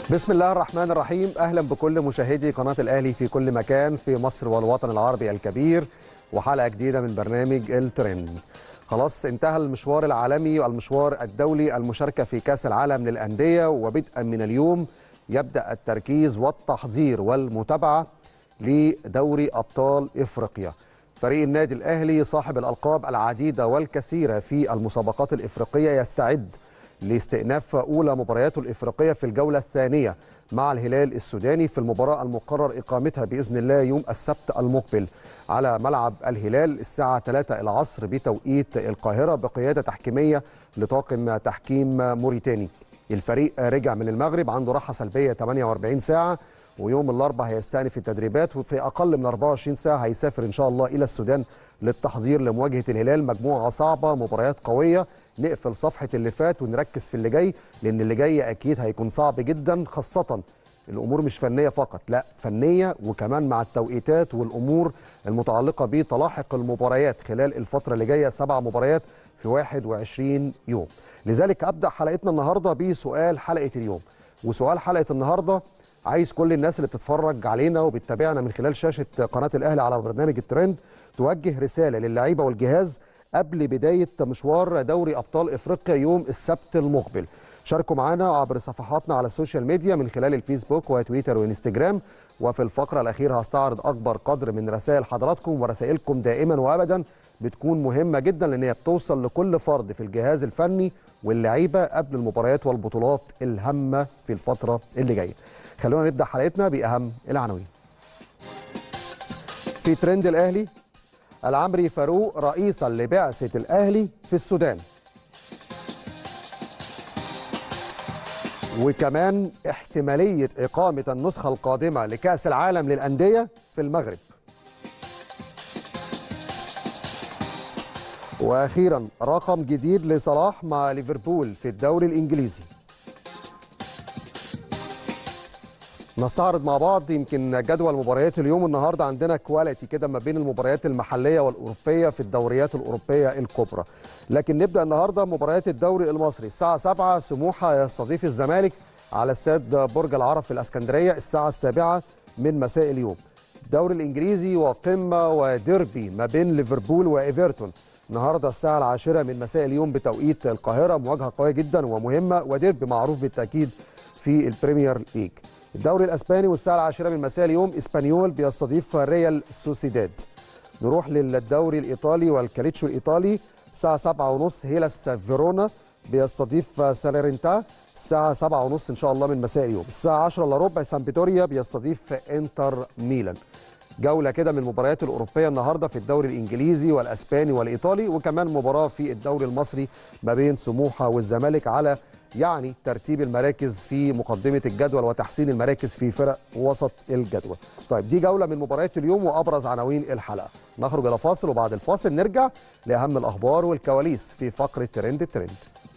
بسم الله الرحمن الرحيم اهلا بكل مشاهدي قناه الاهلي في كل مكان في مصر والوطن العربي الكبير وحلقه جديده من برنامج الترند خلاص انتهى المشوار العالمي والمشوار الدولي المشاركه في كاس العالم للانديه وبدءا من اليوم يبدا التركيز والتحضير والمتابعه لدوري ابطال افريقيا فريق النادي الاهلي صاحب الالقاب العديده والكثيره في المسابقات الافريقيه يستعد لاستئناف اولى مبارياته الافريقيه في الجوله الثانيه مع الهلال السوداني في المباراه المقرر اقامتها باذن الله يوم السبت المقبل على ملعب الهلال الساعه 3 العصر بتوقيت القاهره بقياده تحكيميه لطاقم تحكيم موريتاني. الفريق رجع من المغرب عنده راحه سلبيه 48 ساعه ويوم الاربعاء هيستأنف التدريبات وفي اقل من 24 ساعه هيسافر ان شاء الله الى السودان للتحضير لمواجهه الهلال مجموعه صعبه مباريات قويه نقفل صفحه اللي فات ونركز في اللي جاي لان اللي جاي اكيد هيكون صعب جدا خاصه الامور مش فنيه فقط لا فنيه وكمان مع التوقيتات والامور المتعلقه بتلاحق المباريات خلال الفتره اللي جايه سبع مباريات في 21 يوم لذلك ابدا حلقتنا النهارده بسؤال حلقه اليوم وسؤال حلقه النهارده عايز كل الناس اللي بتتفرج علينا وبتتابعنا من خلال شاشه قناه الاهلي على برنامج الترند توجه رساله للعيبه والجهاز قبل بدايه مشوار دوري ابطال افريقيا يوم السبت المقبل شاركوا معنا عبر صفحاتنا على السوشيال ميديا من خلال الفيسبوك وتويتر وانستجرام وفي الفقره الاخيره هستعرض اكبر قدر من رسائل حضراتكم ورسائلكم دائما وابدا بتكون مهمه جدا لان هي بتوصل لكل فرد في الجهاز الفني واللعيبه قبل المباريات والبطولات الهامه في الفتره اللي جايه خلونا نبدا حلقتنا باهم العناوين في ترند الاهلي العمري فاروق رئيسا لبعثه الاهلي في السودان وكمان احتماليه اقامه النسخه القادمه لكاس العالم للانديه في المغرب واخيرا رقم جديد لصلاح مع ليفربول في الدوري الانجليزي نستعرض مع بعض يمكن جدول مباريات اليوم النهارده عندنا كواليتي كده ما بين المباريات المحليه والاوروبيه في الدوريات الاوروبيه الكبرى لكن نبدا النهارده مباريات الدوري المصري الساعه 7 سموحه يستضيف الزمالك على استاد برج العرب في الاسكندريه الساعه السابعة من مساء اليوم الدوري الانجليزي وقمه وديربي ما بين ليفربول وايفرتون النهارده الساعه العاشرة من مساء اليوم بتوقيت القاهره مواجهه قويه جدا ومهمه وديربي معروف بالتاكيد في البريمير ليج الدوري الاسباني والساعه العاشرة من مساء اليوم اسبانيول بيستضيف ريال سوسيداد نروح للدوري الايطالي والكاليتشو الايطالي الساعه 7:30 هيلاس فيرونا بيستضيف ساليرنتا الساعه 7:30 ان شاء الله من مساء اليوم الساعه 10 الا ربع سامبدوريا بيستضيف انتر ميلان جوله كده من المباريات الاوروبيه النهارده في الدوري الانجليزي والاسباني والايطالي وكمان مباراه في الدوري المصري ما بين سموحه والزمالك على يعني ترتيب المراكز في مقدمه الجدول وتحسين المراكز في فرق وسط الجدول. طيب دي جوله من مباريات اليوم وابرز عناوين الحلقه. نخرج الى فاصل وبعد الفاصل نرجع لاهم الاخبار والكواليس في فقره ترند الترند.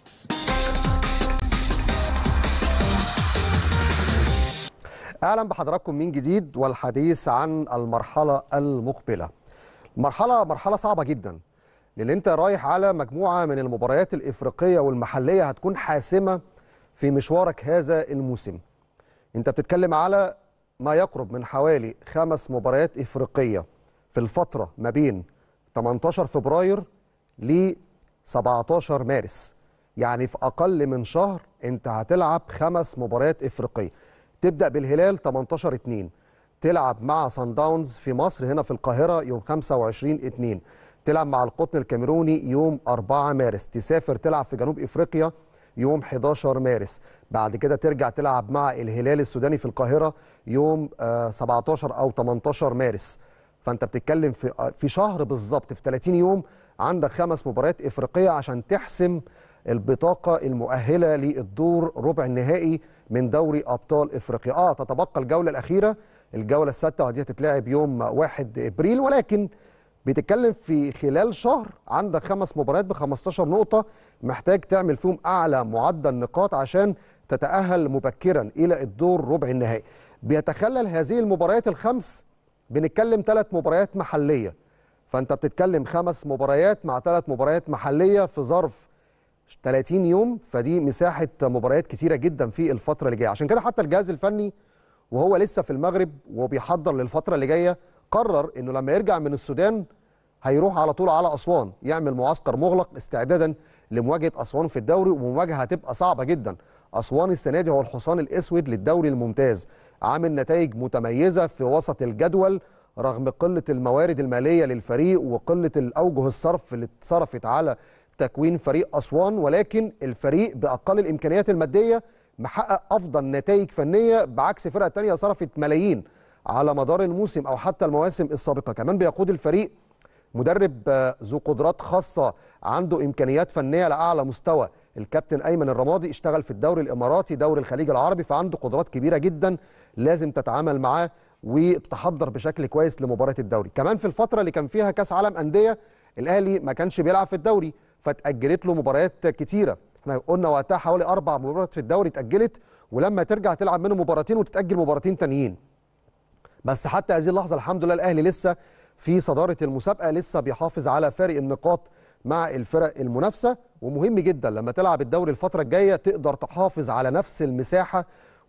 اهلا بحضراتكم من جديد والحديث عن المرحله المقبله. مرحله مرحله صعبه جدا لان انت رايح على مجموعه من المباريات الافريقيه والمحليه هتكون حاسمه في مشوارك هذا الموسم. انت بتتكلم على ما يقرب من حوالي خمس مباريات افريقيه في الفتره ما بين 18 فبراير ل 17 مارس. يعني في اقل من شهر انت هتلعب خمس مباريات افريقيه. تبدا بالهلال 18 2 تلعب مع سان داونز في مصر هنا في القاهره يوم 25 2 تلعب مع القطن الكاميروني يوم 4 مارس تسافر تلعب في جنوب افريقيا يوم 11 مارس بعد كده ترجع تلعب مع الهلال السوداني في القاهره يوم 17 او 18 مارس فانت بتتكلم في في شهر بالظبط في 30 يوم عندك خمس مباريات افريقيه عشان تحسم البطاقه المؤهله للدور ربع النهائي من دوري ابطال افريقيا اه تتبقى الجوله الاخيره الجوله السادسه ودي هتتلعب يوم 1 ابريل ولكن بتتكلم في خلال شهر عندك خمس مباريات ب 15 نقطه محتاج تعمل فيهم اعلى معدل نقاط عشان تتاهل مبكرا الى الدور ربع النهائي بيتخلل هذه المباريات الخمس بنتكلم ثلاث مباريات محليه فانت بتتكلم خمس مباريات مع ثلاث مباريات محليه في ظرف 30 يوم فدي مساحه مباريات كتيره جدا في الفتره اللي جايه عشان كده حتى الجهاز الفني وهو لسه في المغرب وبيحضر للفتره اللي جايه قرر انه لما يرجع من السودان هيروح على طول على اسوان يعمل معسكر مغلق استعدادا لمواجهه اسوان في الدوري ومواجهه هتبقى صعبه جدا اسوان السنه دي هو الحصان الاسود للدوري الممتاز عامل نتائج متميزه في وسط الجدول رغم قله الموارد الماليه للفريق وقله الاوجه الصرف اللي اتصرفت على تكوين فريق اسوان ولكن الفريق باقل الامكانيات الماديه محقق افضل نتائج فنيه بعكس فرق تانية صرفت ملايين على مدار الموسم او حتى المواسم السابقه كمان بيقود الفريق مدرب ذو قدرات خاصه عنده امكانيات فنيه لاعلى مستوى الكابتن ايمن الرمادي اشتغل في الدوري الاماراتي دوري الخليج العربي فعنده قدرات كبيره جدا لازم تتعامل معاه وتحضر بشكل كويس لمباراه الدوري كمان في الفتره اللي كان فيها كاس عالم انديه الاهلي ما كانش بيلعب في الدوري فاتاجلت له مباريات كتيره احنا قلنا وقتها حوالي اربع مباريات في الدوري اتاجلت ولما ترجع تلعب منهم مباراتين وتتاجل مباراتين تانيين بس حتى هذه اللحظه الحمد لله الاهلي لسه في صداره المسابقه لسه بيحافظ على فارق النقاط مع الفرق المنافسه ومهم جدا لما تلعب الدوري الفتره الجايه تقدر تحافظ على نفس المساحه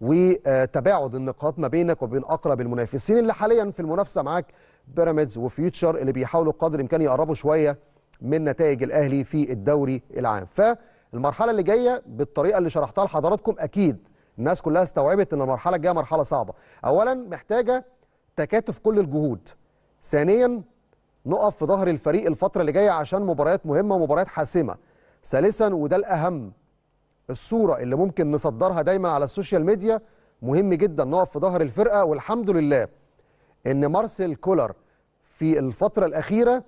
وتباعد النقاط ما بينك وبين اقرب المنافسين اللي حاليا في المنافسه معاك بيراميدز وفيوتشر اللي بيحاولوا قدر الامكان يقربوا شويه من نتائج الاهلي في الدوري العام فالمرحله اللي جايه بالطريقه اللي شرحتها لحضراتكم اكيد الناس كلها استوعبت ان المرحله الجايه مرحله صعبه اولا محتاجه تكاتف كل الجهود ثانيا نقف في ظهر الفريق الفتره اللي جايه عشان مباريات مهمه ومباريات حاسمه ثالثا وده الاهم الصوره اللي ممكن نصدرها دايما على السوشيال ميديا مهم جدا نقف في ظهر الفرقه والحمد لله ان مارسيل كولر في الفتره الاخيره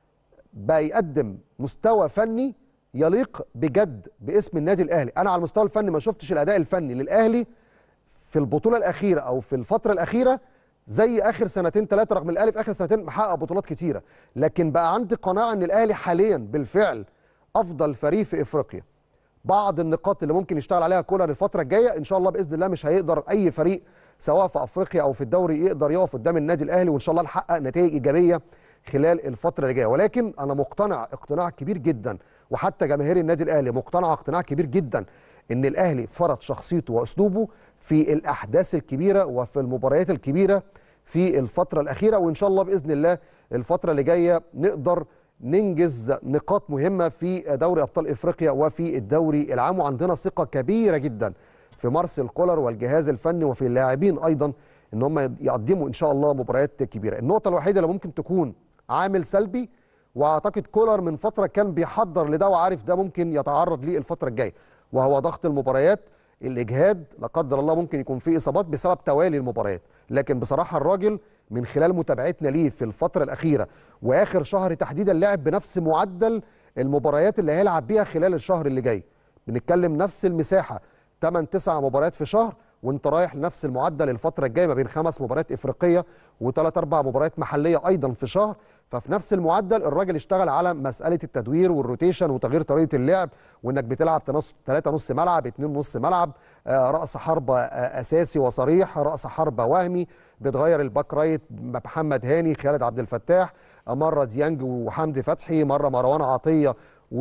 بقى يقدم مستوى فني يليق بجد باسم النادي الاهلي انا على المستوى الفني ما شفتش الاداء الفني للاهلي في البطوله الاخيره او في الفتره الاخيره زي اخر سنتين ثلاثه رغم الاهلي في اخر سنتين محقق بطولات كتيره لكن بقى عندي قناعه ان الاهلي حاليا بالفعل افضل فريق في افريقيا بعض النقاط اللي ممكن يشتغل عليها كولر الفتره الجايه ان شاء الله باذن الله مش هيقدر اي فريق سواء في افريقيا او في الدوري يقدر يقف قدام النادي الاهلي وان شاء الله نحقق نتائج ايجابيه خلال الفتره اللي جايه ولكن انا مقتنع اقتناع كبير جدا وحتى جماهير النادي الاهلي مقتنعه اقتناع كبير جدا ان الاهلي فرض شخصيته واسلوبه في الاحداث الكبيره وفي المباريات الكبيره في الفتره الاخيره وان شاء الله باذن الله الفتره اللي جايه نقدر ننجز نقاط مهمه في دوري ابطال افريقيا وفي الدوري العام وعندنا ثقه كبيره جدا في مارسيل كولر والجهاز الفني وفي اللاعبين ايضا ان هم يقدموا ان شاء الله مباريات كبيره النقطه الوحيده اللي ممكن تكون عامل سلبي واعتقد كولر من فتره كان بيحضر لده وعارف ده ممكن يتعرض ليه الفتره الجايه وهو ضغط المباريات الاجهاد لا قدر الله ممكن يكون فيه اصابات بسبب توالي المباريات لكن بصراحه الراجل من خلال متابعتنا ليه في الفتره الاخيره واخر شهر تحديدا لعب بنفس معدل المباريات اللي هيلعب بيها خلال الشهر اللي جاي بنتكلم نفس المساحه 8 9 مباريات في شهر وانت رايح لنفس المعدل الفتره الجايه ما بين خمس مباريات افريقيه وثلاث اربع مباريات محليه ايضا في شهر ففي نفس المعدل الراجل اشتغل على مساله التدوير والروتيشن وتغيير طريقه اللعب وانك بتلعب ثلاثه نص ملعب اثنين نص ملعب آه راس حربه آه اساسي وصريح راس حربه وهمي بتغير الباك رايت محمد هاني خالد عبد الفتاح مره ديانج وحمدي فتحي مره مروان عطيه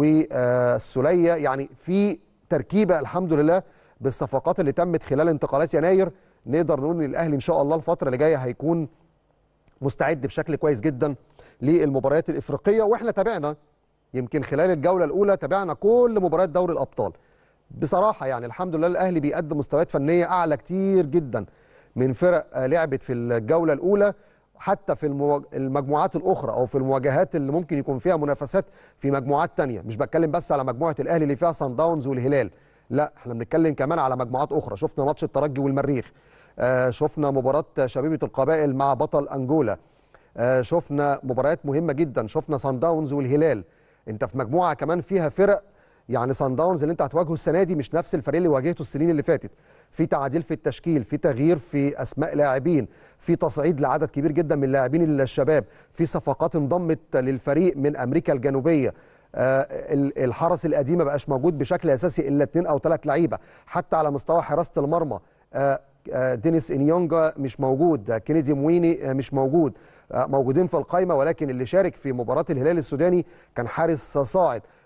والسوليه يعني في تركيبه الحمد لله بالصفقات اللي تمت خلال انتقالات يناير نقدر نقول ان الاهلي ان شاء الله الفتره اللي جايه هيكون مستعد بشكل كويس جدا للمباريات الافريقيه واحنا تابعنا يمكن خلال الجوله الاولى تابعنا كل مباريات دوري الابطال بصراحه يعني الحمد لله الاهلي بيقدم مستويات فنيه اعلى كتير جدا من فرق لعبت في الجوله الاولى حتى في المجموعات الاخرى او في المواجهات اللي ممكن يكون فيها منافسات في مجموعات تانية مش بتكلم بس على مجموعه الاهلي اللي فيها صن داونز والهلال لا احنا بنتكلم كمان على مجموعات اخرى شفنا ماتش الترجي والمريخ آه شفنا مباراه شبيبه القبائل مع بطل انجولا آه شفنا مباريات مهمه جدا شفنا صن داونز والهلال انت في مجموعه كمان فيها فرق يعني صن داونز اللي انت هتواجهه السنه دي مش نفس الفريق اللي واجهته السنين اللي فاتت في تعديل في التشكيل في تغيير في اسماء لاعبين في تصعيد لعدد كبير جدا من اللاعبين الشباب في صفقات انضمت للفريق من امريكا الجنوبيه آه الحرس القديم ما بقاش موجود بشكل اساسي الا اثنين او ثلاث لعيبه حتى على مستوى حراسه المرمى آه دينيس انيونجا مش موجود كينيدي مويني مش موجود موجودين في القائمه ولكن اللي شارك في مباراه الهلال السوداني كان حارس صاعد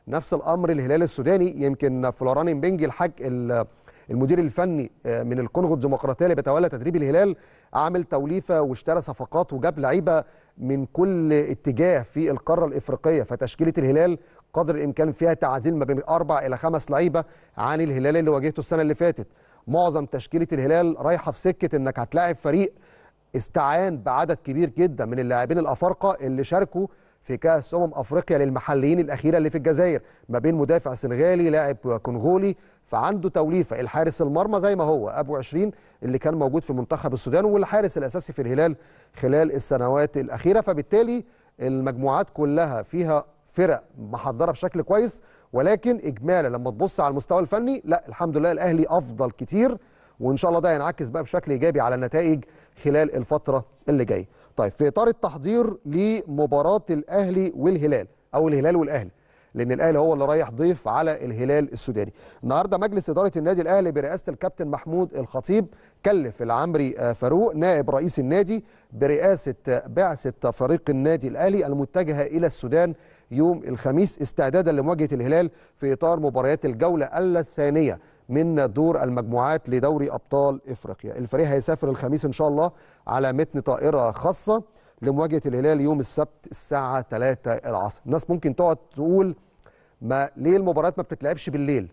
نفس الامر الهلال السوداني يمكن فلوران مبنجي الحاج المدير الفني من الكونغو الديمقراطيه اللي بيتولى تدريب الهلال عامل توليفه واشترى صفقات وجاب لعيبه من كل اتجاه في القاره الافريقيه فتشكيله الهلال قدر الامكان فيها تعديل ما بين اربع الى خمس لعيبه عن الهلال اللي واجهته السنه اللي فاتت معظم تشكيله الهلال رايحه في سكه انك هتلاعب فريق استعان بعدد كبير جدا من اللاعبين الافارقه اللي شاركوا في كاس امم افريقيا للمحليين الاخيره اللي في الجزائر ما بين مدافع سنغالي لاعب كونغولي فعنده توليفه الحارس المرمى زي ما هو ابو 20 اللي كان موجود في منتخب السودان والحارس الاساسي في الهلال خلال السنوات الاخيره فبالتالي المجموعات كلها فيها فرق محضره بشكل كويس ولكن اجمالا لما تبص على المستوى الفني لا الحمد لله الاهلي افضل كتير وان شاء الله ده ينعكس بقى بشكل ايجابي على النتائج خلال الفتره اللي جايه. طيب في اطار التحضير لمباراه الاهلي والهلال او الهلال والاهلي لان الاهلي هو اللي رايح ضيف على الهلال السوداني. النهارده مجلس اداره النادي الاهلي برئاسه الكابتن محمود الخطيب كلف العمري فاروق نائب رئيس النادي برئاسه بعثه فريق النادي الاهلي المتجهه الى السودان يوم الخميس استعدادا لمواجهه الهلال في اطار مباريات الجوله الثانيه من دور المجموعات لدوري ابطال افريقيا الفريق هيسافر الخميس ان شاء الله على متن طائره خاصه لمواجهه الهلال يوم السبت الساعه 3 العصر الناس ممكن تقعد تقول ما ليه المباريات ما بتتلعبش بالليل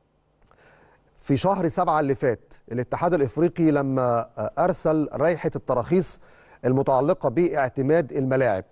في شهر سبعة اللي فات الاتحاد الافريقي لما ارسل رائحه التراخيص المتعلقه باعتماد الملاعب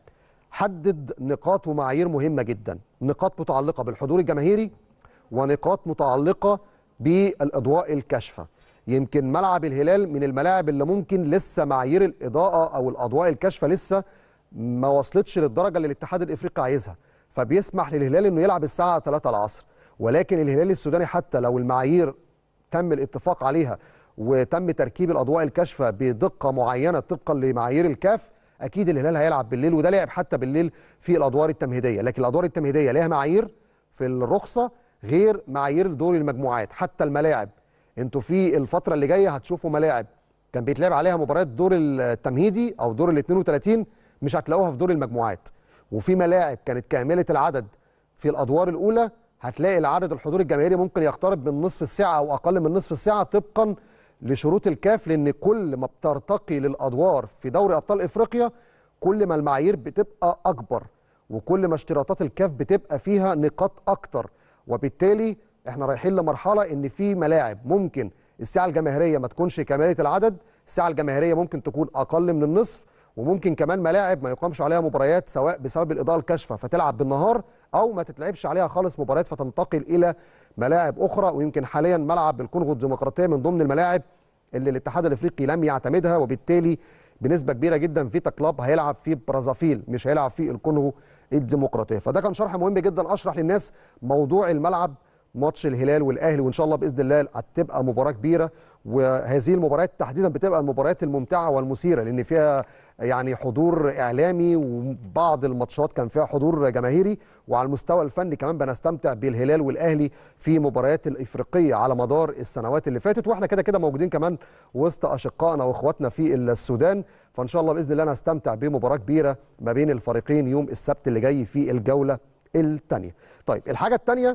حدد نقاط ومعايير مهمه جدا نقاط متعلقه بالحضور الجماهيري ونقاط متعلقه بالاضواء الكاشفه يمكن ملعب الهلال من الملاعب اللي ممكن لسه معايير الاضاءه او الاضواء الكاشفه لسه ما وصلتش للدرجه اللي الاتحاد الافريقي عايزها فبيسمح للهلال انه يلعب الساعه 3 العصر ولكن الهلال السوداني حتى لو المعايير تم الاتفاق عليها وتم تركيب الاضواء الكاشفه بدقه معينه طبقا لمعايير الكاف اكيد الهلال هيلعب بالليل وده لعب حتى بالليل في الادوار التمهيديه لكن الادوار التمهيديه ليها معايير في الرخصه غير معايير دور المجموعات حتى الملاعب انتوا في الفتره اللي جايه هتشوفوا ملاعب كان بيتلعب عليها مباريات دور التمهيدي او دور ال 32 مش هتلاقوها في دور المجموعات وفي ملاعب كانت كامله العدد في الادوار الاولى هتلاقي العدد الحضور الجماهيري ممكن يقترب من نصف الساعه او اقل من نصف الساعه طبقا لشروط الكاف لان كل ما بترتقي للادوار في دوري ابطال افريقيا كل ما المعايير بتبقى اكبر وكل ما اشتراطات الكاف بتبقى فيها نقاط اكتر وبالتالي احنا رايحين لمرحله ان في ملاعب ممكن الساعه الجماهيريه ما تكونش كمالة العدد الساعه الجماهيريه ممكن تكون اقل من النصف وممكن كمان ملاعب ما يقامش عليها مباريات سواء بسبب الاضاءه الكاشفه فتلعب بالنهار او ما تتلعبش عليها خالص مباريات فتنتقل الى ملاعب اخرى ويمكن حاليا ملعب الكونغو الديمقراطيه من ضمن الملاعب اللي الاتحاد الافريقي لم يعتمدها وبالتالي بنسبه كبيره جدا فيتا كلاب هيلعب في برازافيل مش هيلعب في الكونغو الديمقراطيه فده كان شرح مهم جدا اشرح للناس موضوع الملعب ماتش الهلال والاهلي وان شاء الله باذن الله هتبقى مباراه كبيره وهذه المباريات تحديدا بتبقى المباريات الممتعه والمثيره لان فيها يعني حضور اعلامي وبعض الماتشات كان فيها حضور جماهيري وعلى المستوى الفني كمان بنستمتع بالهلال والاهلي في مباريات الافريقيه على مدار السنوات اللي فاتت واحنا كده كده موجودين كمان وسط اشقائنا واخواتنا في السودان فان شاء الله باذن الله نستمتع بمباراه كبيره ما بين الفريقين يوم السبت اللي جاي في الجوله الثانيه. طيب الحاجه الثانيه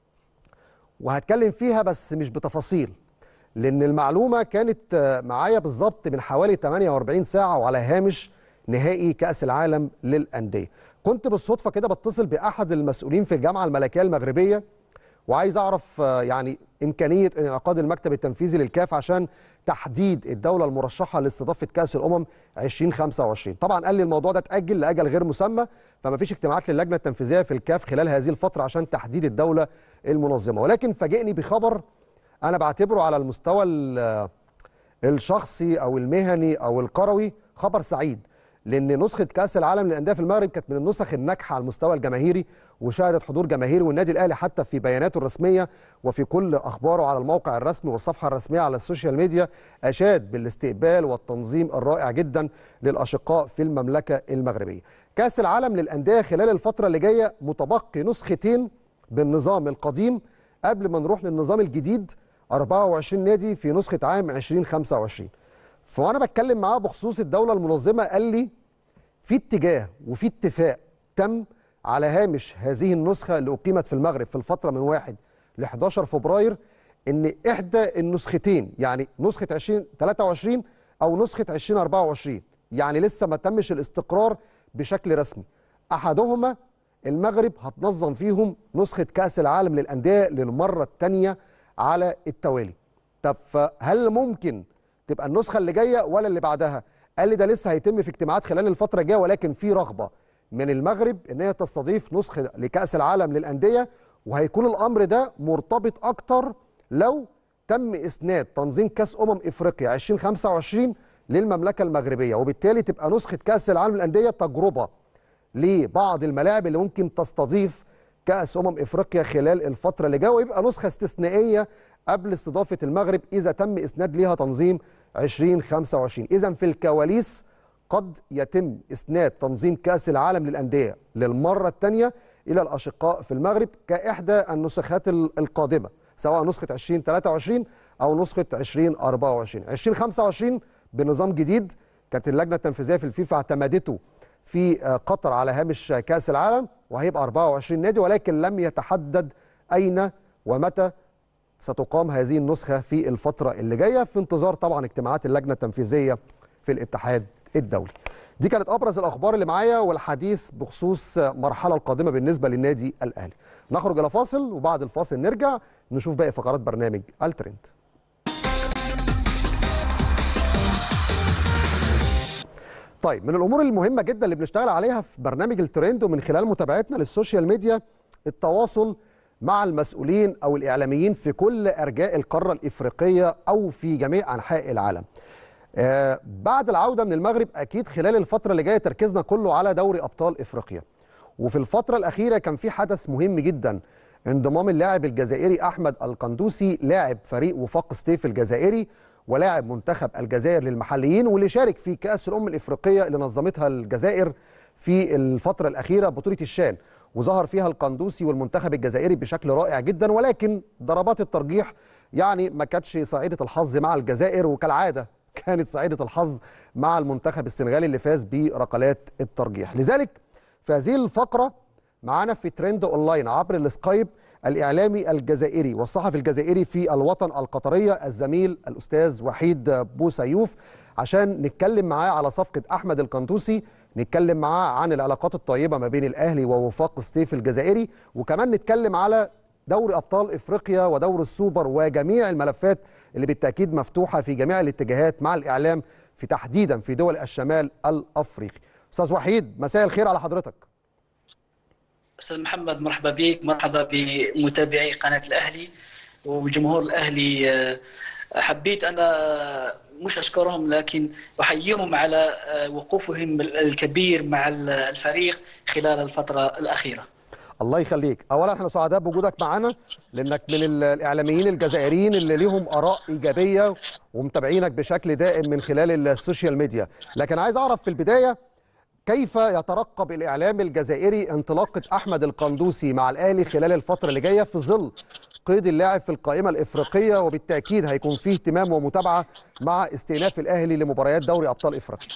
وهتكلم فيها بس مش بتفاصيل لان المعلومه كانت معايا بالظبط من حوالي 48 ساعه وعلى هامش نهائي كاس العالم للانديه كنت بالصدفه كده بتصل باحد المسؤولين في الجامعه الملكيه المغربيه وعايز اعرف يعني امكانيه انعقاد المكتب التنفيذي للكاف عشان تحديد الدوله المرشحه لاستضافه كاس الامم 2025 طبعا قال لي الموضوع ده اتاجل لاجل غير مسمى فما فيش اجتماعات للجنه التنفيذيه في الكاف خلال هذه الفتره عشان تحديد الدوله المنظمه ولكن فاجئني بخبر انا بعتبره على المستوى الشخصي او المهني او الكروي خبر سعيد لان نسخه كاس العالم للانديه في المغرب كانت من النسخ الناجحه على المستوى الجماهيري وشهدت حضور جماهيري والنادي الاهلي حتى في بياناته الرسميه وفي كل اخباره على الموقع الرسمي والصفحه الرسميه على السوشيال ميديا اشاد بالاستقبال والتنظيم الرائع جدا للاشقاء في المملكه المغربيه. كاس العالم للانديه خلال الفتره اللي جايه متبقي نسختين بالنظام القديم قبل ما نروح للنظام الجديد 24 نادي في نسخه عام 2025. فوانا بتكلم معاه بخصوص الدوله المنظمه قال لي في اتجاه وفي اتفاق تم على هامش هذه النسخه اللي اقيمت في المغرب في الفتره من 1 ل 11 فبراير ان احدى النسختين يعني نسخه 2023 او نسخه 2024 يعني لسه ما تمش الاستقرار بشكل رسمي احدهما المغرب هتنظم فيهم نسخه كاس العالم للانديه للمره الثانيه على التوالي طب فهل ممكن تبقى النسخه اللي جايه ولا اللي بعدها قال لي ده لسه هيتم في اجتماعات خلال الفتره الجايه ولكن في رغبه من المغرب ان هي تستضيف نسخه لكاس العالم للانديه وهيكون الامر ده مرتبط اكتر لو تم اسناد تنظيم كاس امم افريقيا 2025 للمملكه المغربيه وبالتالي تبقى نسخه كاس العالم للانديه تجربه لبعض الملاعب اللي ممكن تستضيف كاس امم افريقيا خلال الفتره اللي جايه ويبقى نسخه استثنائيه قبل استضافه المغرب اذا تم اسناد ليها تنظيم 2025 اذا في الكواليس قد يتم اسناد تنظيم كاس العالم للانديه للمره الثانيه الى الاشقاء في المغرب كاحدى النسخات القادمه سواء نسخه 2023 او نسخه 2024 2025 بنظام جديد كانت اللجنه التنفيذيه في الفيفا اعتمدته في قطر على هامش كاس العالم وهيبقى 24 نادي ولكن لم يتحدد اين ومتى ستقام هذه النسخه في الفتره اللي جايه في انتظار طبعا اجتماعات اللجنه التنفيذيه في الاتحاد الدولي. دي كانت ابرز الاخبار اللي معايا والحديث بخصوص المرحله القادمه بالنسبه للنادي الاهلي. نخرج الى فاصل وبعد الفاصل نرجع نشوف باقي فقرات برنامج الترند. طيب من الامور المهمه جدا اللي بنشتغل عليها في برنامج الترند ومن خلال متابعتنا للسوشيال ميديا التواصل مع المسؤولين او الاعلاميين في كل ارجاء القاره الافريقيه او في جميع انحاء العالم. آه بعد العوده من المغرب اكيد خلال الفتره اللي جايه تركيزنا كله على دوري ابطال افريقيا. وفي الفتره الاخيره كان في حدث مهم جدا انضمام اللاعب الجزائري احمد القندوسي لاعب فريق وفاق سطيف الجزائري ولاعب منتخب الجزائر للمحليين واللي شارك في كاس الامم الافريقيه اللي نظمتها الجزائر في الفتره الاخيره بطوله الشان وظهر فيها القندوسي والمنتخب الجزائري بشكل رائع جدا ولكن ضربات الترجيح يعني ما كانتش صعيده الحظ مع الجزائر وكالعاده كانت صعيده الحظ مع المنتخب السنغالي اللي فاز بركلات الترجيح لذلك في هذه الفقره معانا في ترند اونلاين عبر السكايب الاعلامي الجزائري والصحفي الجزائري في الوطن القطريه الزميل الاستاذ وحيد بوسيوف عشان نتكلم معاه على صفقه احمد القندوسي نتكلم معاه عن العلاقات الطيبه ما بين الاهلي ووفاق سطيف الجزائري وكمان نتكلم على دوري ابطال افريقيا ودور السوبر وجميع الملفات اللي بالتاكيد مفتوحه في جميع الاتجاهات مع الاعلام في تحديدا في دول الشمال الافريقي. استاذ وحيد مساء الخير على حضرتك. استاذ محمد مرحبا بك مرحبا بمتابعي قناه الاهلي وجمهور الاهلي حبيت انا مش اشكرهم لكن احييهم على وقوفهم الكبير مع الفريق خلال الفتره الاخيره الله يخليك اولا احنا سعداء بوجودك معانا لانك من الاعلاميين الجزائريين اللي ليهم اراء ايجابيه ومتابعينك بشكل دائم من خلال السوشيال ميديا لكن عايز اعرف في البدايه كيف يترقب الاعلام الجزائري انطلاقه احمد القندوسي مع الاهلي خلال الفتره اللي جايه في ظل قيد اللاعب في القائمه الافريقيه وبالتاكيد هيكون فيه اهتمام ومتابعه مع استئناف الاهلي لمباريات دوري ابطال افريقيا.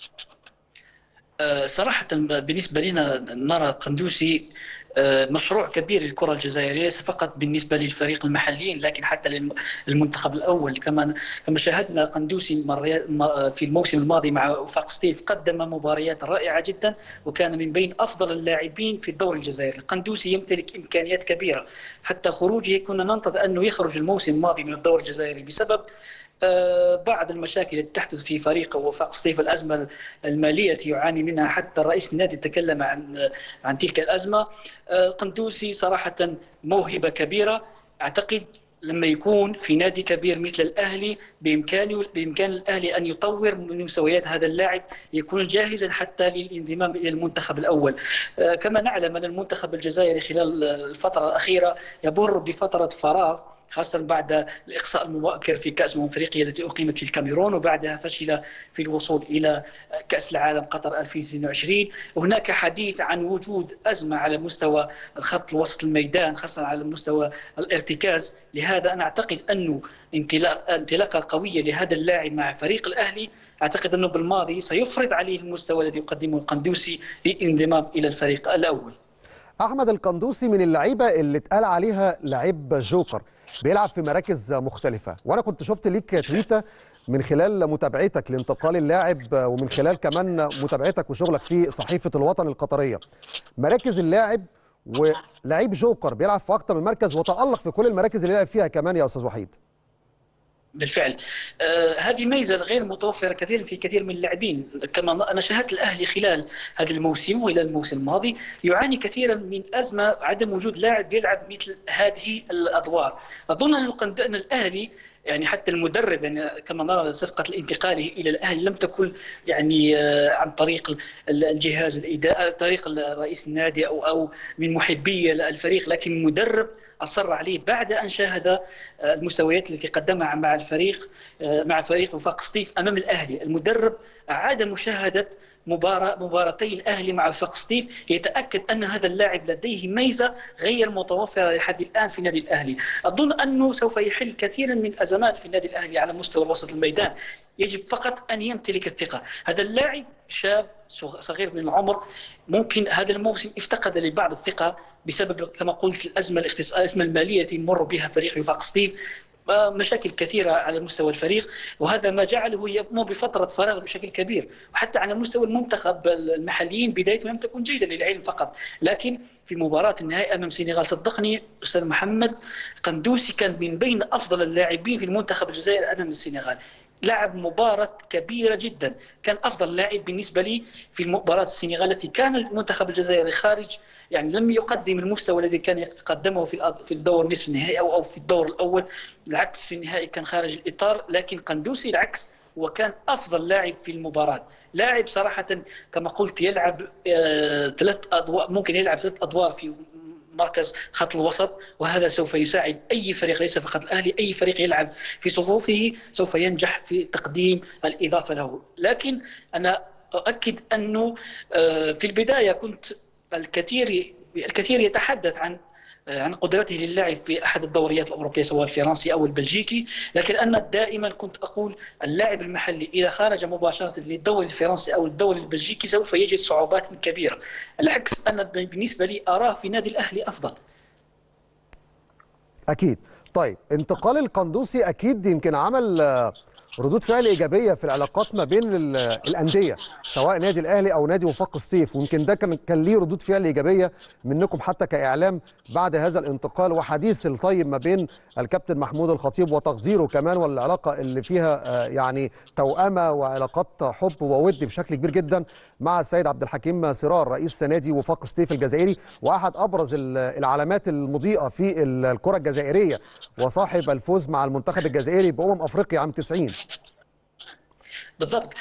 صراحه بالنسبه لنا نرى قندوسي مشروع كبير للكره الجزائريه ليس فقط بالنسبه للفريق المحليين لكن حتى للمنتخب الاول كما كما شاهدنا قندوسي في الموسم الماضي مع وفاق ستيف قدم مباريات رائعه جدا وكان من بين افضل اللاعبين في الدوري الجزائري القندوسي يمتلك امكانيات كبيره حتى خروجه كنا ننتظر انه يخرج الموسم الماضي من الدوري الجزائري بسبب بعض المشاكل التي تحدث في فريق وفاق سطيف الازمه الماليه التي يعاني منها حتى رئيس النادي تكلم عن عن تلك الازمه القندوسي صراحه موهبه كبيره اعتقد لما يكون في نادي كبير مثل الاهلي بامكانه بامكان الاهلي ان يطور من مستويات هذا اللاعب يكون جاهزا حتى للانضمام الى المنتخب الاول كما نعلم ان المنتخب الجزائري خلال الفتره الاخيره يمر بفتره فراغ خاصة بعد الإقصاء المبكر في كأس أمم أفريقيا التي أقيمت في الكاميرون وبعدها فشل في الوصول إلى كأس العالم قطر 2022 هناك حديث عن وجود أزمة على مستوى الخط الوسط الميدان خاصة على مستوى الارتكاز لهذا أنا أعتقد أنه انطلاقة قوية لهذا اللاعب مع فريق الأهلي أعتقد أنه بالماضي سيفرض عليه المستوى الذي يقدمه القندوسي للانضمام إلى الفريق الأول احمد القندوسي من اللعيبه اللي اتقال عليها لعيب جوكر بيلعب في مراكز مختلفه وانا كنت شفت ليك تويته من خلال متابعتك لانتقال اللاعب ومن خلال كمان متابعتك وشغلك في صحيفه الوطن القطريه مراكز اللاعب ولعيب جوكر بيلعب في اكتر من مركز وتالق في كل المراكز اللي لعب فيها كمان يا استاذ وحيد بالفعل آه هذه ميزه غير متوفره كثيرا في كثير من اللاعبين كما انا شاهدت الاهلي خلال هذا الموسم والى الموسم الماضي يعاني كثيرا من ازمه عدم وجود لاعب يلعب مثل هذه الادوار اظن ان الاهلي يعني حتى المدرب يعني كما نرى صفقه الانتقاله الى الاهلي لم تكن يعني عن طريق الجهاز الاداري طريق رئيس النادي او او من محبي الفريق لكن المدرب اصر عليه بعد ان شاهد المستويات التي قدمها مع الفريق مع فريق وفاق سطيف امام الاهلي المدرب اعاد مشاهده مباراة مباراتي الاهلي مع وفاق سطيف ليتاكد ان هذا اللاعب لديه ميزه غير متوفره لحد الان في النادي الاهلي، اظن انه سوف يحل كثيرا من الازمات في النادي الاهلي على مستوى وسط الميدان، يجب فقط ان يمتلك الثقه، هذا اللاعب شاب صغير من العمر ممكن هذا الموسم افتقد لبعض الثقه بسبب كما قلت الازمه الازمه الماليه التي يمر بها فريق وفاق سطيف مشاكل كثيرة على مستوى الفريق وهذا ما جعله يقوم بفترة فراغ بشكل كبير وحتى على مستوى المنتخب المحليين بدايته لم تكن جيدة للعلم فقط لكن في مباراة النهائي أمام السنغال صدقني أستاذ محمد قندوسي كان من بين أفضل اللاعبين في المنتخب الجزائري أمام السنغال لعب مباراة كبيرة جدا كان أفضل لاعب بالنسبة لي في مباراة السنغال التي كان المنتخب الجزائري خارج يعني لم يقدم المستوى الذي كان يقدمه في في الدور نصف النهائي أو أو في الدور الأول العكس في النهائي كان خارج الإطار لكن قندوسي العكس وكان أفضل لاعب في المباراة لاعب صراحة كما قلت يلعب ثلاث أضواء ممكن يلعب ثلاث أدوار في مركز خط الوسط وهذا سوف يساعد اي فريق ليس فقط الاهلي اي فريق يلعب في صفوفه سوف ينجح في تقديم الاضافه له لكن انا اؤكد انه في البدايه كنت الكثير الكثير يتحدث عن عن قدرته للعب في احد الدوريات الاوروبيه سواء الفرنسي او البلجيكي لكن انا دائما كنت اقول اللاعب المحلي اذا خرج مباشره للدوري الفرنسي او الدوري البلجيكي سوف يجد صعوبات كبيره العكس انا بالنسبه لي اراه في نادي الاهلي افضل اكيد طيب انتقال القندوسي اكيد يمكن عمل ردود فعل ايجابيه في العلاقات ما بين الانديه سواء نادي الاهلي او نادي وفاق الصيف ويمكن ده كان كان ليه ردود فعل ايجابيه منكم حتى كاعلام بعد هذا الانتقال وحديث الطيب ما بين الكابتن محمود الخطيب وتقديره كمان والعلاقه اللي فيها يعني توأمه وعلاقات حب وود بشكل كبير جدا مع السيد عبد الحكيم سرار رئيس نادي وفاق الصيف الجزائري واحد ابرز العلامات المضيئه في الكره الجزائريه وصاحب الفوز مع المنتخب الجزائري بامم افريقيا عام 90 بالضبط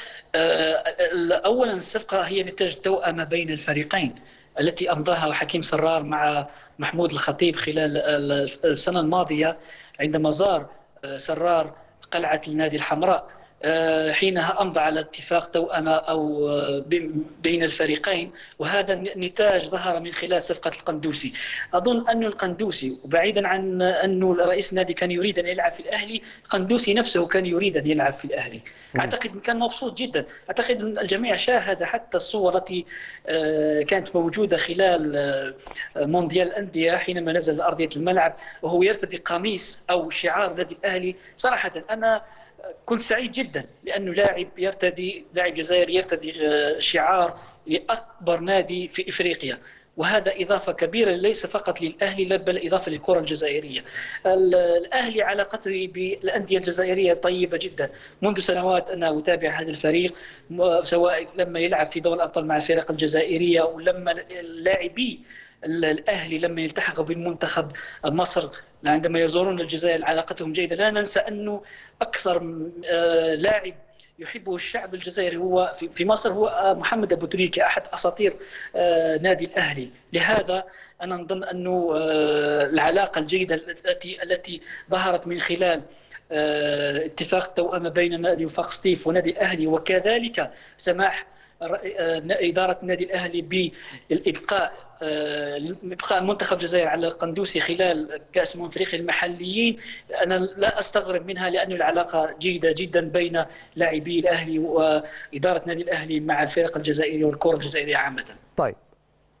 اولا الصفقه هي نتاج توأمه بين الفريقين التي امضاها حكيم سرار مع محمود الخطيب خلال السنه الماضيه عندما زار سرار قلعه النادي الحمراء حينها امضى على اتفاق توأمه او بين الفريقين وهذا نتاج ظهر من خلال صفقه القندوسي اظن أن القندوسي وبعيدا عن انه رئيس النادي كان يريد ان يلعب في الاهلي القندوسي نفسه كان يريد ان يلعب في الاهلي اعتقد كان مبسوط جدا اعتقد ان الجميع شاهد حتى الصور التي كانت موجوده خلال مونديال الانديه حينما نزل ارضيه الملعب وهو يرتدي قميص او شعار نادي الاهلي صراحه انا كنت سعيد جدا لانه لاعب يرتدي لاعب جزائري يرتدي شعار لاكبر نادي في افريقيا وهذا اضافه كبيره ليس فقط للاهلي بل اضافه للكره الجزائريه. الاهلي علاقته بالانديه الجزائريه طيبه جدا، منذ سنوات انا اتابع هذا الفريق سواء لما يلعب في دوري الابطال مع الفرق الجزائريه ولما اللاعبي الاهلي لما يلتحقوا بالمنتخب مصر عندما يزورون الجزائر علاقتهم جيده لا ننسى انه اكثر لاعب يحبه الشعب الجزائري هو في مصر هو محمد ابو تريكه احد اساطير نادي الاهلي لهذا انا نظن انه العلاقه الجيده التي التي ظهرت من خلال اتفاق توأمة بين نادي وفاق سطيف ونادي الاهلي وكذلك سماح اداره النادي الاهلي بالابقاء ابقاء منتخب الجزائر على القندوسي خلال كاس امم افريقيا المحليين انا لا استغرب منها لأن العلاقه جيده جدا بين لاعبي الاهلي واداره نادي الاهلي مع الفرق الجزائريه والكره الجزائريه عامه. طيب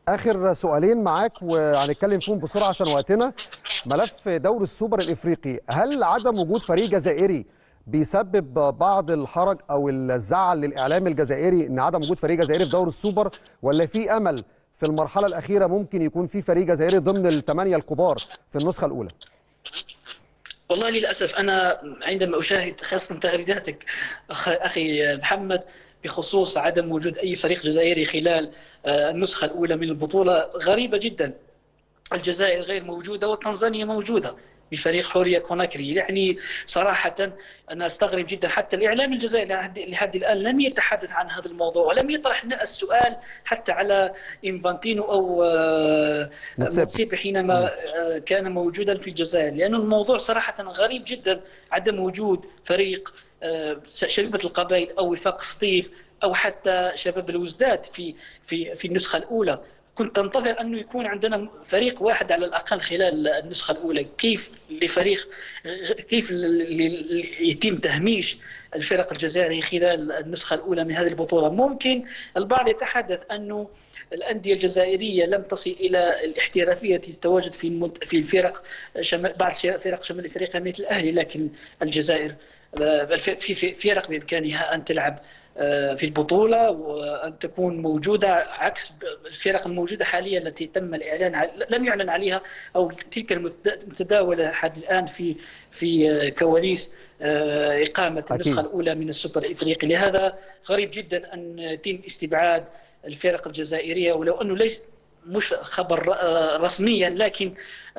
اخر سؤالين معاك وهنتكلم فيهم بسرعه عشان وقتنا ملف دوري السوبر الافريقي هل عدم وجود فريق جزائري بيسبب بعض الحرج او الزعل للاعلام الجزائري ان عدم وجود فريق جزائري في دوري السوبر ولا في امل في المرحله الاخيره ممكن يكون في فريق جزائري ضمن الثمانيه الكبار في النسخه الاولى والله للاسف انا عندما اشاهد خاصه تغريداتك اخي محمد بخصوص عدم وجود اي فريق جزائري خلال النسخه الاولى من البطوله غريبه جدا الجزائر غير موجوده وتنزانيا موجوده بفريق حوريه كوناكري يعني صراحه انا استغرب جدا حتى الاعلام الجزائري لحد الان لم يتحدث عن هذا الموضوع ولم يطرح السؤال حتى على انفانتينو او متسيبي حينما كان موجودا في الجزائر لأن الموضوع صراحه غريب جدا عدم وجود فريق شبيبه القبائل او وفاق سطيف او حتى شباب الوزداد في في في النسخه الاولى كنت انتظر انه يكون عندنا فريق واحد على الاقل خلال النسخه الاولى كيف لفريق كيف يتم تهميش الفرق الجزائريه خلال النسخه الاولى من هذه البطوله ممكن البعض يتحدث انه الانديه الجزائريه لم تصل الى الاحترافيه التواجد في في الفرق شمال بعض فرق شمال افريقيا مثل الاهلي لكن الجزائر في فرق بامكانها ان تلعب في البطولة وأن تكون موجودة عكس الفرق الموجودة حاليا التي تم الإعلان لم يعلن عليها أو تلك المتداولة حد الآن في في كواليس إقامة أكيد. النسخة الأولى من السوبر الإفريقي لهذا غريب جدا أن يتم استبعاد الفرق الجزائرية ولو أنه ليس مش خبر رسميا لكن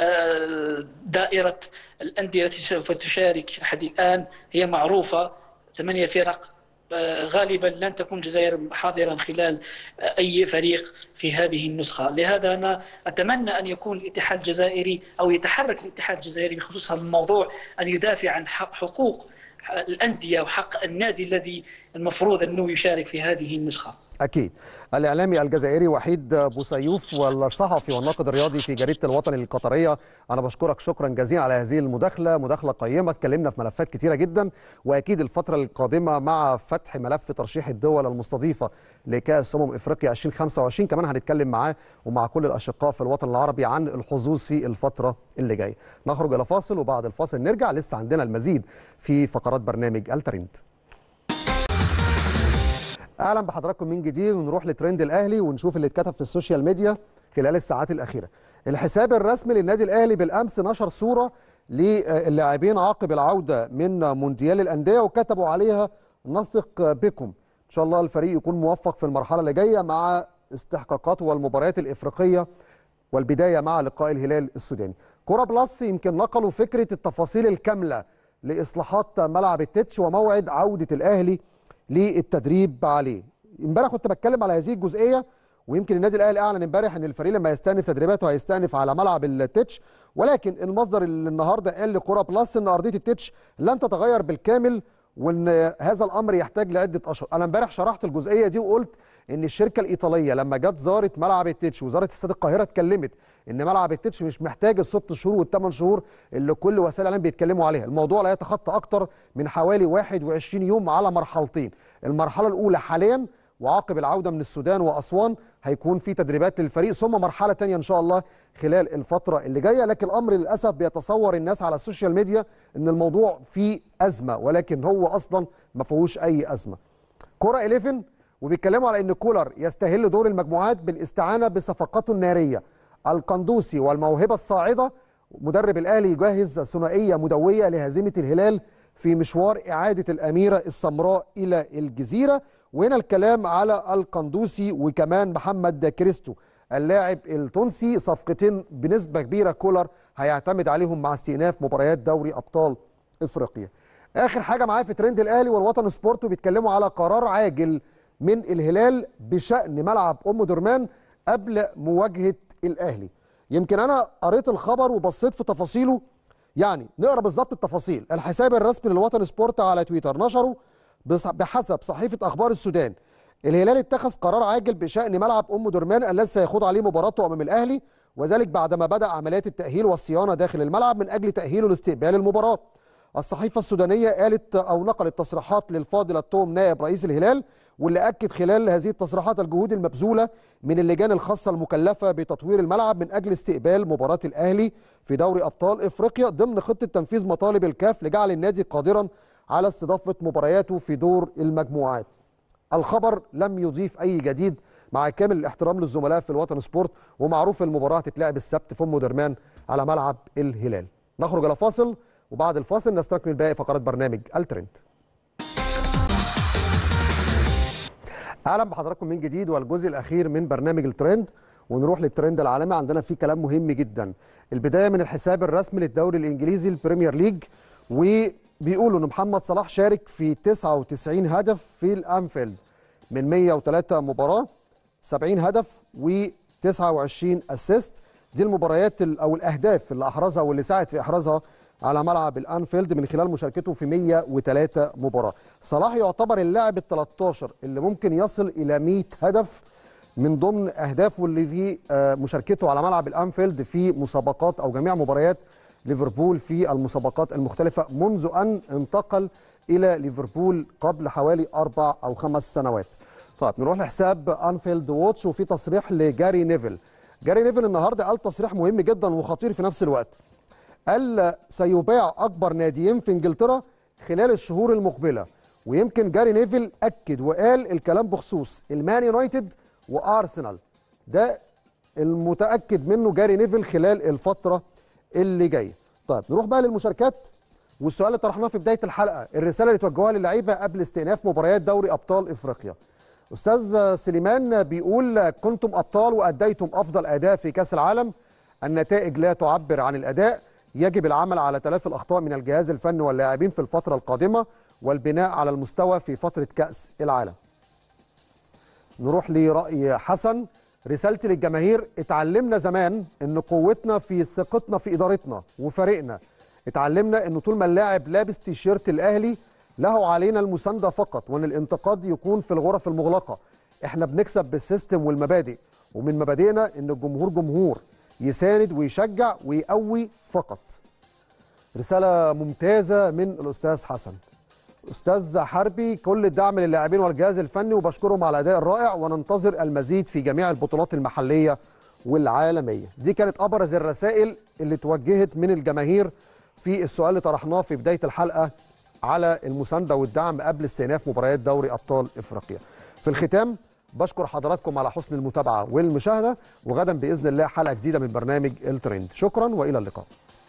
دائرة الأندية التي سوف تشارك لحد الآن هي معروفة ثمانية فرق غالبا لن تكون الجزائر حاضرا خلال اي فريق في هذه النسخه، لهذا انا اتمنى ان يكون الاتحاد الجزائري او يتحرك الاتحاد الجزائري بخصوص هذا الموضوع ان يدافع عن حقوق الانديه وحق النادي الذي المفروض انه يشارك في هذه النسخه. اكيد. الاعلامي الجزائري وحيد بوسيوف والصحفي والناقد الرياضي في جريده الوطن القطريه انا بشكرك شكرا جزيلا على هذه المداخله مداخله قيمه اتكلمنا في ملفات كثيره جدا واكيد الفتره القادمه مع فتح ملف ترشيح الدول المستضيفه لكاس امم افريقيا 2025 كمان هنتكلم معاه ومع كل الاشقاء في الوطن العربي عن الحظوظ في الفتره اللي جايه نخرج الى فاصل وبعد الفاصل نرجع لسه عندنا المزيد في فقرات برنامج الترند اهلا بحضراتكم من جديد ونروح لترند الاهلي ونشوف اللي اتكتب في السوشيال ميديا خلال الساعات الاخيره الحساب الرسمي للنادي الاهلي بالامس نشر صوره للاعبين عقب العوده من مونديال الانديه وكتبوا عليها نثق بكم ان شاء الله الفريق يكون موفق في المرحله اللي جايه مع استحقاقاته والمباريات الافريقيه والبدايه مع لقاء الهلال السوداني كوره بلس يمكن نقلوا فكره التفاصيل الكامله لاصلاحات ملعب التتش وموعد عوده الاهلي للتدريب عليه امبارح كنت بتكلم على هذه الجزئيه ويمكن النادي الاهلي اعلن امبارح ان الفريق لما يستأنف تدريباته هيستأنف على ملعب التتش ولكن المصدر اللي النهارده قال لكوره بلس ان ارضيه التتش لن تتغير بالكامل وان هذا الامر يحتاج لعده اشهر انا امبارح شرحت الجزئيه دي وقلت ان الشركه الايطاليه لما جت زارت ملعب التتش وزاره استاد القاهره اتكلمت ان ملعب التتش مش محتاج الست شهور والثمان شهور اللي كل وسائل الاعلام بيتكلموا عليها الموضوع لا يتخطى اكتر من حوالي 21 يوم على مرحلتين المرحله الاولى حاليا وعقب العوده من السودان واسوان هيكون في تدريبات للفريق ثم مرحله ثانيه ان شاء الله خلال الفتره اللي جايه لكن الامر للاسف بيتصور الناس على السوشيال ميديا ان الموضوع فيه ازمه ولكن هو اصلا ما فيهوش اي ازمه كره 11 وبيتكلموا على ان كولر يستهل دور المجموعات بالاستعانه بصفقاته الناريه القندوسي والموهبه الصاعده مدرب الاهلي يجهز ثنائيه مدويه لهزيمه الهلال في مشوار اعاده الاميره السمراء الى الجزيره وهنا الكلام على القندوسي وكمان محمد كريستو اللاعب التونسي صفقتين بنسبه كبيره كولر هيعتمد عليهم مع استئناف مباريات دوري ابطال افريقيا اخر حاجه معايا في ترند الاهلي والوطن سبورت بيتكلموا على قرار عاجل من الهلال بشان ملعب ام درمان قبل مواجهه الاهلي يمكن انا قريت الخبر وبصيت في تفاصيله يعني نقرا بالظبط التفاصيل الحساب الرسمي للوطن سبورت على تويتر نشره بحسب صحيفه اخبار السودان الهلال اتخذ قرار عاجل بشان ملعب ام درمان الذي سيخوض عليه مباراته امام الاهلي وذلك بعدما بدا عمليات التاهيل والصيانه داخل الملعب من اجل تاهيله لاستقبال المباراه الصحيفه السودانيه قالت او نقلت تصريحات للفاضل التوم نائب رئيس الهلال واللي اكد خلال هذه التصريحات الجهود المبذوله من اللجان الخاصه المكلفه بتطوير الملعب من اجل استقبال مباراه الاهلي في دوري ابطال افريقيا ضمن خطه تنفيذ مطالب الكاف لجعل النادي قادرا على استضافه مبارياته في دور المجموعات. الخبر لم يضيف اي جديد مع كامل الاحترام للزملاء في الوطن سبورت ومعروف المباراه هتتلعب السبت في ام درمان على ملعب الهلال. نخرج الى فاصل وبعد الفاصل نستكمل باقي فقرات برنامج الترند. اهلا بحضراتكم من جديد والجزء الاخير من برنامج الترند ونروح للترند العالمي عندنا فيه كلام مهم جدا البدايه من الحساب الرسمي للدوري الانجليزي البريمير ليج وبيقولوا ان محمد صلاح شارك في 99 هدف في الانفيلد من 103 مباراه 70 هدف و29 اسيست دي المباريات او الاهداف اللي احرزها واللي ساعد في احرازها على ملعب الانفيلد من خلال مشاركته في 103 مباراه صلاح يعتبر اللاعب ال 13 اللي ممكن يصل الى 100 هدف من ضمن اهدافه اللي في مشاركته على ملعب الانفيلد في مسابقات او جميع مباريات ليفربول في المسابقات المختلفه منذ ان انتقل الى ليفربول قبل حوالي اربع او خمس سنوات. طيب نروح لحساب انفيلد ووتش وفي تصريح لجاري نيفل. جاري نيفل النهارده قال تصريح مهم جدا وخطير في نفس الوقت. قال سيباع اكبر ناديين في انجلترا خلال الشهور المقبله ويمكن جاري نيفل اكد وقال الكلام بخصوص المان يونايتد وارسنال ده المتاكد منه جاري نيفل خلال الفتره اللي جايه طيب نروح بقى للمشاركات والسؤال اللي طرحناه في بدايه الحلقه الرساله اللي توجهوها للعيبه قبل استئناف مباريات دوري ابطال افريقيا استاذ سليمان بيقول كنتم ابطال واديتم افضل اداء في كاس العالم النتائج لا تعبر عن الاداء يجب العمل على تلافي الاخطاء من الجهاز الفني واللاعبين في الفتره القادمه والبناء على المستوى في فتره كاس العالم نروح لراي حسن رسالتي للجماهير اتعلمنا زمان ان قوتنا في ثقتنا في ادارتنا وفريقنا اتعلمنا ان طول ما اللاعب لابس تيشيرت الاهلي له علينا المسانده فقط وان الانتقاد يكون في الغرف المغلقه احنا بنكسب بالسيستم والمبادئ ومن مبادئنا ان الجمهور جمهور يساند ويشجع ويقوي فقط رساله ممتازه من الاستاذ حسن استاذ حربي كل الدعم للاعبين والجهاز الفني وبشكرهم على الاداء الرائع وننتظر المزيد في جميع البطولات المحليه والعالميه دي كانت ابرز الرسائل اللي توجهت من الجماهير في السؤال اللي طرحناه في بدايه الحلقه على المسانده والدعم قبل استئناف مباريات دوري ابطال افريقيا في الختام بشكر حضراتكم على حسن المتابعه والمشاهده وغدا باذن الله حلقه جديده من برنامج الترند شكرا والى اللقاء